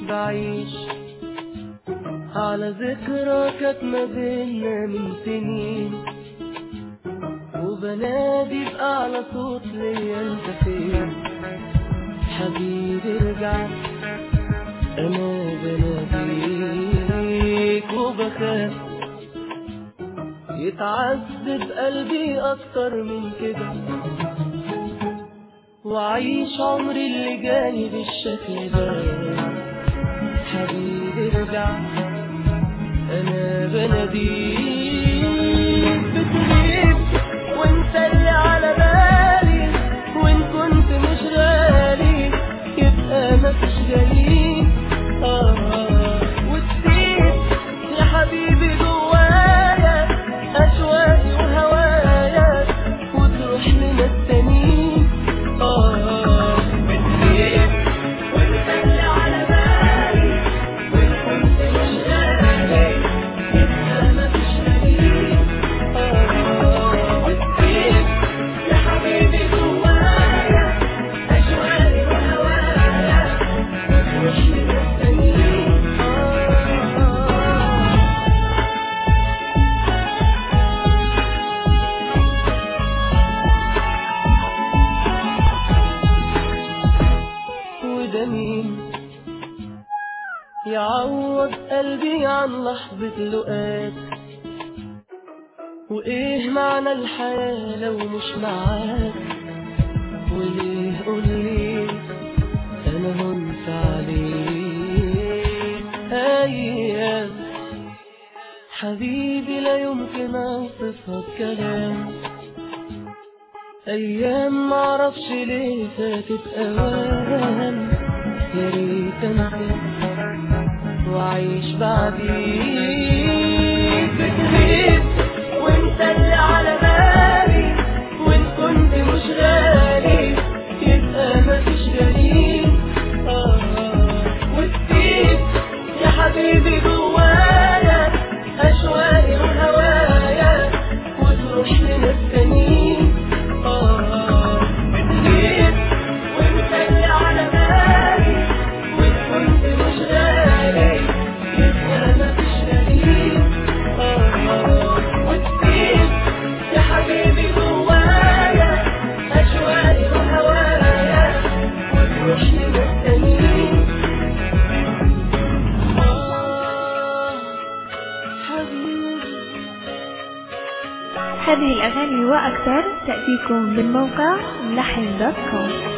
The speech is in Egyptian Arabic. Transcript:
بعيش على ذكرى كانت ما بينا من سنين وبنادي بأعلى صوت ليا انت فين حبيبي ارجع انا بناديك وبخاف يتعذب قلبي اكتر من كده وعيش عمري اللي جاني بالشكل ده حبيبي ارجع انا بناديك بتغيب وانت اللي على بالي وان كنت مش غالي يبقى مفيش جاي آه وتسيب يا حبيبي جوايا أشواقي وهوايا وتروح لناس تانيين آه بتغيب وانت اللي على بالي وان كنت مش غالي يبقى مفيش جاي آه وتسيب يا حبيبي جوايا أشواقي وهوايا وتروح لناس تانيين آه وده مين يعوض قلبي عن لحظة لقاك وإيه معنى الحياة لو مش معاك وليه قولي أنا هنت عليك أيام حبيبي لا يمكن أوصفها بكلام أيام معرفش ليه فاتت أوام يا ريت أنسى وأعيش بعديك بتغيب وأنت اللي على بالي وإن كنت مش غالي يبقى مفيش جليل آه وتسيب يا حبيبي جوايا أشواقي وهوايا وتروح لناس تانيين آه بتغيب وأنت اللي على بالي وإن كنت مش غالي يبقى مفيش دليل آه وتسيب يا حبيبي جوايا أشواقي وهوايا وتروح لناس تانيين آه حبيبي هذه الأغاني وأكثر تأتيكم من موقع لحن دوت كوم